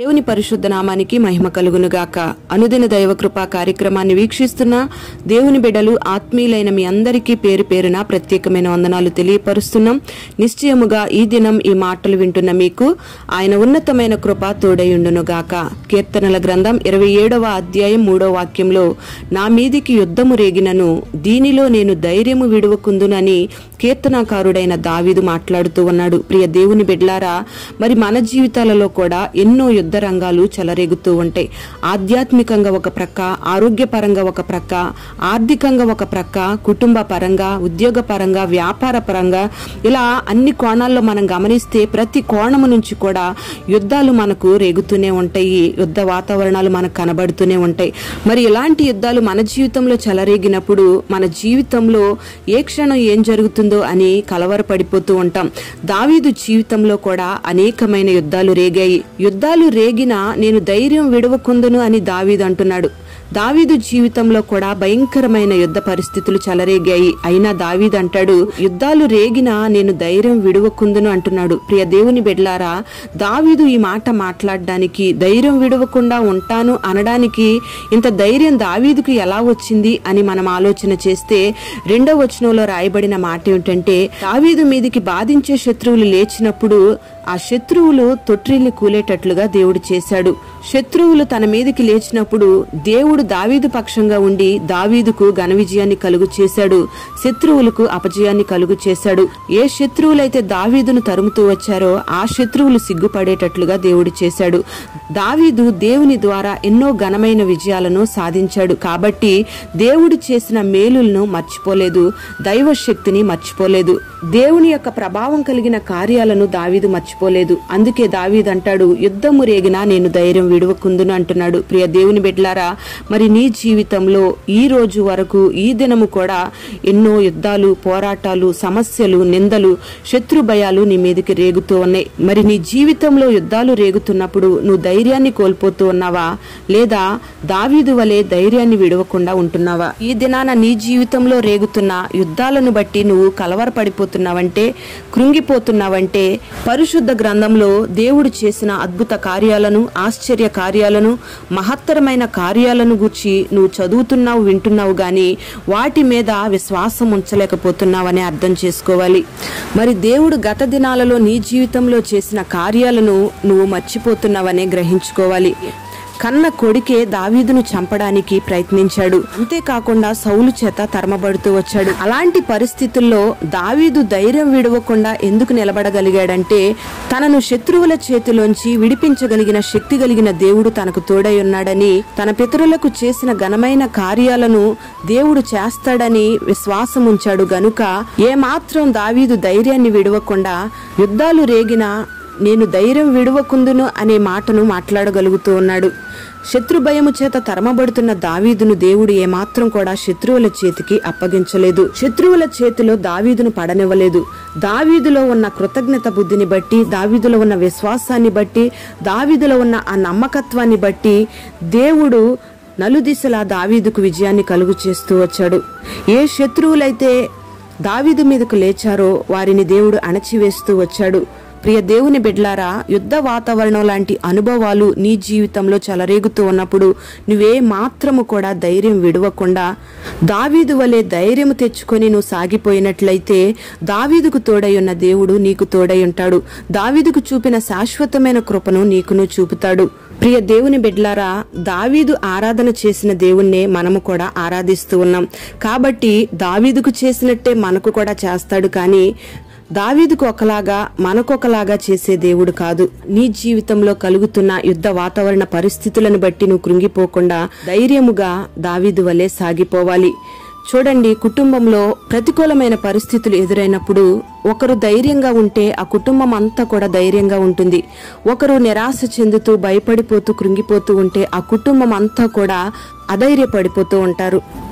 దేవుని పరిశుద్ధ నామానికి మహిమ కలుగునుగాక అనుదిన దైవ కృపా కార్యక్రమాన్ని వీక్షిస్తున్న దేవుని బిడ్డలు ఆత్మీయులైన మీ అందరికీ పేరు పేరున ప్రత్యేకమైన వందనాలు తెలియపరుస్తున్నాం నిశ్చయముగా ఈ దినం ఈ మాటలు వింటున్న మీకు ఆయన ఉన్నతమైన కృప తోడయుండునుగాక కీర్తనల గ్రంథం ఇరవై ఏడవ అధ్యాయం మూడో వాక్యంలో నా మీదికి యుద్ధము రేగినను దీనిలో నేను ధైర్యము విడువకుందునని కీర్తనాకారుడైన దావీదు మాట్లాడుతూ ఉన్నాడు ప్రియ దేవుని బిడ్లారా మరి మన జీవితాలలో కూడా ఎన్నో యుద్ధ రంగాలు చెలరేగుతూ ఉంటాయి ఆధ్యాత్మికంగా ఒక ప్రక్క ఆరోగ్యపరంగా ఒక ప్రక్క ఆర్థికంగా ఒక ప్రక్క కుటుంబ పరంగా ఉద్యోగ పరంగా వ్యాపార పరంగా ఇలా అన్ని కోణాల్లో మనం గమనిస్తే ప్రతి కోణము నుంచి కూడా యుద్ధాలు మనకు రేగుతూనే ఉంటాయి యుద్ధ వాతావరణాలు మనకు కనబడుతూనే ఉంటాయి మరి ఇలాంటి యుద్ధాలు మన జీవితంలో చెలరేగినప్పుడు మన జీవితంలో ఏ క్షణం ఏం జరుగుతుందో అని కలవరపడిపోతూ ఉంటాం దావీదు జీవితంలో కూడా అనేకమైన యుద్ధాలు రేగాయి యుద్ధాలు రేగినా నేను ధైర్యం విడవకుందును అని దావీదు అంటున్నాడు దావీదు జీవితంలో కూడా భయంకరమైన యుద్ధ పరిస్థితులు చెలరేగాయి అయినా దావీదు అంటాడు యుద్ధాలు రేగినా నేను ధైర్యం విడవకుందును అంటున్నాడు ప్రియ దేవుని బిడ్లారా దావీదు ఈ మాట మాట్లాడడానికి ధైర్యం విడవకుండా ఉంటాను అనడానికి ఇంత ధైర్యం దావీదుకు ఎలా వచ్చింది అని మనం ఆలోచన చేస్తే రెండో వచనంలో రాయబడిన మాట ఏమిటంటే దావీదు మీదికి బాధించే శత్రువులు లేచినప్పుడు ఆ శత్రువులు తొట్రిల్లి కూలేటట్లుగా దేవుడు చేశాడు శత్రువులు తన మీదకి లేచినప్పుడు దేవుడు దావీదు పక్షంగా ఉండి దావీదుకు ఘన విజయాన్ని కలుగు చేశాడు శత్రువులకు అపజయాన్ని కలుగు చేశాడు ఏ శత్రువులైతే దావీదును తరుముతూ వచ్చారో ఆ శత్రువులు సిగ్గుపడేటట్లుగా దేవుడు చేశాడు దావీదు దేవుని ద్వారా ఎన్నో ఘనమైన విజయాలను సాధించాడు కాబట్టి దేవుడు చేసిన మేలులను మర్చిపోలేదు దైవ శక్తిని మర్చిపోలేదు దేవుని యొక్క ప్రభావం కలిగిన కార్యాలను దావీదు మర్చిపోలేదు అందుకే దావీదు అంటాడు యుద్ధము రేగినా నేను ధైర్యం విడవకుందును అంటున్నాడు ప్రియ దేవుని బిడ్డలారా మరి నీ జీవితంలో ఈ రోజు వరకు ఈ దినము కూడా ఎన్నో యుద్ధాలు పోరాటాలు సమస్యలు నిందలు శత్రు భయాలు నీ మీదకి రేగుతూ ఉన్నాయి మరి నీ జీవితంలో యుద్ధాలు రేగుతున్నప్పుడు నువ్వు ధైర్యాన్ని కోల్పోతూ ఉన్నావా లేదా దావీదు వలె ధైర్యాన్ని విడవకుండా ఉంటున్నావా ఈ దినాన నీ జీవితంలో రేగుతున్న యుద్ధాలను బట్టి నువ్వు కలవరపడిపోతున్నావంటే కృంగిపోతున్నావంటే పరిశుద్ధ గ్రంథంలో దేవుడు చేసిన అద్భుత కార్యాలను ఆశ్చర్య కార్యాలను మహత్తరమైన కార్యాలను గురించి నువ్వు చదువుతున్నావు వింటున్నావు గాని వాటి మీద విశ్వాసం ఉంచలేకపోతున్నావని అర్థం చేసుకోవాలి మరి దేవుడు గత దినాలలో నీ జీవితంలో చేసిన కార్యాలను నువ్వు మర్చిపోతున్నావనే గ్రహించుకోవాలి కన్న కొడుకే దావీదును చంపడానికి ప్రయత్నించాడు అంతేకాకుండా సౌలు చేత తరమబడుతూ వచ్చాడు అలాంటి పరిస్థితుల్లో దావీదు ధైర్యం విడవకుండా ఎందుకు నిలబడగలిగాడంటే తనను శత్రువుల చేతిలోంచి విడిపించగలిగిన శక్తి కలిగిన దేవుడు తనకు తోడై ఉన్నాడని తన పితరులకు చేసిన ఘనమైన కార్యాలను దేవుడు చేస్తాడని విశ్వాసం ఉంచాడు గనుక ఏమాత్రం దావీదు ధైర్యాన్ని విడవకుండా యుద్ధాలు రేగిన నేను ధైర్యం విడవకుందును అనే మాటను మాట్లాడగలుగుతూ ఉన్నాడు శత్రు భయము చేత తరమబడుతున్న దావీదును దేవుడు ఏమాత్రం కూడా శత్రువుల చేతికి అప్పగించలేదు శత్రువుల చేతిలో దావీదును పడనివ్వలేదు దావీదులో ఉన్న కృతజ్ఞత బుద్ధిని బట్టి దావీదులో ఉన్న విశ్వాసాన్ని బట్టి దావీదులో ఉన్న ఆ నమ్మకత్వాన్ని బట్టి దేవుడు నలుదిశలా దావీదుకు విజయాన్ని కలుగు చేస్తూ వచ్చాడు ఏ శత్రువులైతే దావీదు మీదకు లేచారో వారిని దేవుడు అణచివేస్తూ వచ్చాడు ప్రియ దేవుని బిడ్లారా యుద్ధ వాతావరణం లాంటి అనుభవాలు నీ జీవితంలో చెలరేగుతూ ఉన్నప్పుడు నువ్వే మాత్రము కూడా ధైర్యం విడవకుండా దావీదు వలె ధైర్యం తెచ్చుకొని నువ్వు సాగిపోయినట్లయితే దావీదుకు తోడై ఉన్న దేవుడు నీకు తోడై ఉంటాడు దావీదుకు చూపిన శాశ్వతమైన కృపను నీకును చూపుతాడు ప్రియ దేవుని బిడ్లారా దావీదు ఆరాధన చేసిన దేవుణ్ణే మనము కూడా ఆరాధిస్తూ ఉన్నాం కాబట్టి దావీదుకు చేసినట్టే మనకు కూడా చేస్తాడు కానీ దావీదుకు ఒకలాగా మనకొకలాగా చేసే దేవుడు కాదు నీ జీవితంలో కలుగుతున్న యుద్ధ వాతావరణ పరిస్థితులను బట్టి నువ్వు కృంగిపోకుండా ధైర్యముగా దావీదు వలె సాగిపోవాలి చూడండి కుటుంబంలో ప్రతికూలమైన పరిస్థితులు ఎదురైనప్పుడు ఒకరు ధైర్యంగా ఉంటే ఆ కుటుంబం అంతా కూడా ధైర్యంగా ఉంటుంది ఒకరు నిరాశ చెందుతూ భయపడిపోతూ కృంగిపోతూ ఉంటే ఆ కుటుంబం అంతా కూడా అధైర్యపడిపోతూ ఉంటారు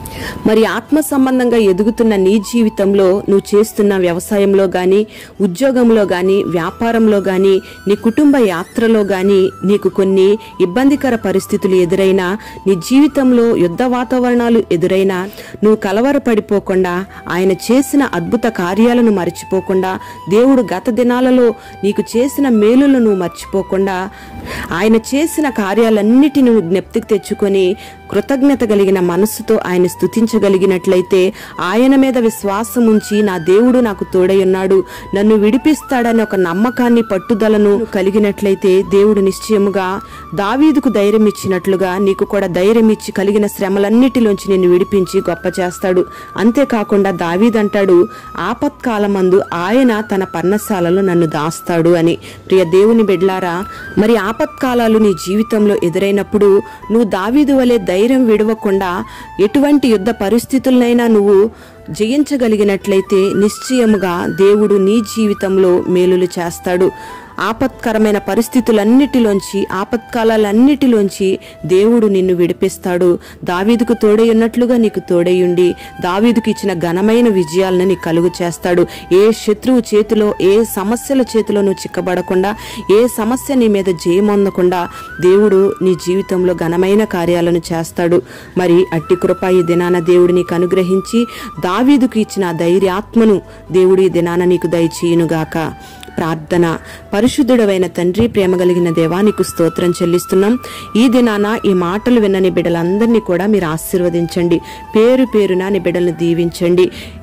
మరి ఆత్మ సంబంధంగా ఎదుగుతున్న నీ జీవితంలో నువ్వు చేస్తున్న వ్యవసాయంలో గాని ఉద్యోగంలో గాని వ్యాపారంలో గాని నీ కుటుంబ యాత్రలో గాని నీకు కొన్ని ఇబ్బందికర పరిస్థితులు ఎదురైనా నీ జీవితంలో యుద్ధ వాతావరణాలు ఎదురైనా నువ్వు కలవరపడిపోకుండా ఆయన చేసిన అద్భుత కార్యాలను మర్చిపోకుండా దేవుడు గత దినాలలో నీకు చేసిన మేలులను నువ్వు మర్చిపోకుండా ఆయన చేసిన కార్యాలన్నిటిని నువ్వు జ్ఞప్తికి తెచ్చుకొని కృతజ్ఞత కలిగిన మనస్సుతో ఆయన స్థుతించగలిగినట్లయితే ఆయన మీద విశ్వాసం ఉంచి నా దేవుడు నాకు తోడై ఉన్నాడు నన్ను విడిపిస్తాడని ఒక నమ్మకాన్ని పట్టుదలను కలిగినట్లయితే దేవుడు నిశ్చయముగా దావీదుకు ధైర్యం ఇచ్చినట్లుగా నీకు కూడా ధైర్యం ఇచ్చి కలిగిన శ్రమలన్నిటిలోంచి నిన్ను విడిపించి గొప్ప చేస్తాడు అంతేకాకుండా దావీదంటాడు ఆపత్కాలమందు ఆయన తన పర్ణశాలలో నన్ను దాస్తాడు అని ప్రియ దేవుని బిడ్లారా మరి ఆపత్కాలాలు నీ జీవితంలో ఎదురైనప్పుడు నువ్వు దావీదు వలె ధైర్యం విడవకుండా ఎటువంటి యుద్ధ పరిస్థితులనైనా నువ్వు జయించగలిగినట్లయితే నిశ్చయముగా దేవుడు నీ జీవితంలో మేలులు చేస్తాడు ఆపత్కరమైన పరిస్థితులన్నిటిలోంచి ఆపత్కాలన్నిటిలోంచి దేవుడు నిన్ను విడిపిస్తాడు దావీదుకు తోడై ఉన్నట్లుగా నీకు తోడైయుండి దావీదుకు ఇచ్చిన ఘనమైన విజయాలను నీకు కలుగు చేస్తాడు ఏ శత్రువు చేతిలో ఏ సమస్యల చేతిలో నువ్వు చిక్కబడకుండా ఏ సమస్య నీ మీద జయమొందకుండా దేవుడు నీ జీవితంలో ఘనమైన కార్యాలను చేస్తాడు మరి అట్టి కృప ఈ దినాన దేవుడు నీకు అనుగ్రహించి దావీదుకు ఇచ్చిన ధైర్యాత్మను దేవుడు ఈ దినాన నీకు దయచేయునుగాక ప్రార్థన పరిశుద్ధుడవైన తండ్రి ప్రేమ కలిగిన దేవానికి స్తోత్రం చెల్లిస్తున్నాం ఈ దినాన ఈ మాటలు విన్నని బిడ్డలందరినీ కూడా మీరు ఆశీర్వదించండి పేరు పేరున నీ బిడ్డలను దీవించండి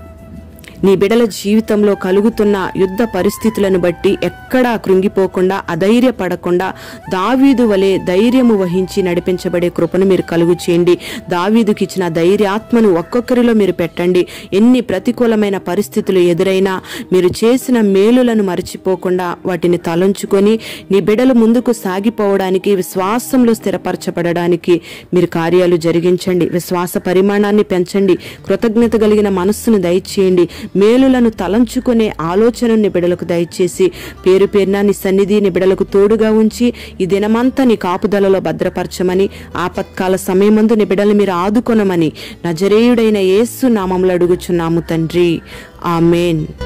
నీ బిడల జీవితంలో కలుగుతున్న యుద్ధ పరిస్థితులను బట్టి ఎక్కడా కృంగిపోకుండా అధైర్యపడకుండా దావీదు వలె ధైర్యము వహించి నడిపించబడే కృపను మీరు కలుగు చేయండి దావీదుకి ఇచ్చిన ధైర్యాత్మను ఒక్కొక్కరిలో మీరు పెట్టండి ఎన్ని ప్రతికూలమైన పరిస్థితులు ఎదురైనా మీరు చేసిన మేలులను మర్చిపోకుండా వాటిని తలంచుకొని నీ బిడలు ముందుకు సాగిపోవడానికి విశ్వాసంలో స్థిరపరచబడడానికి మీరు కార్యాలు జరిగించండి విశ్వాస పరిమాణాన్ని పెంచండి కృతజ్ఞత కలిగిన మనస్సును దయచేయండి మేలులను తలంచుకునే ఆలోచనను నీ బిడలకు దయచేసి పేరు పేరున నీ సన్నిధి నీ బిడలకు తోడుగా ఉంచి ఈ దినమంతా నీ కాపుదలలో భద్రపరచమని ఆపత్కాల సమయమందు నీ బిడలు మీరు ఆదుకొనమని నజరేయుడైన యేసు నామంలో అడుగుచున్నాము తండ్రి ఆమెన్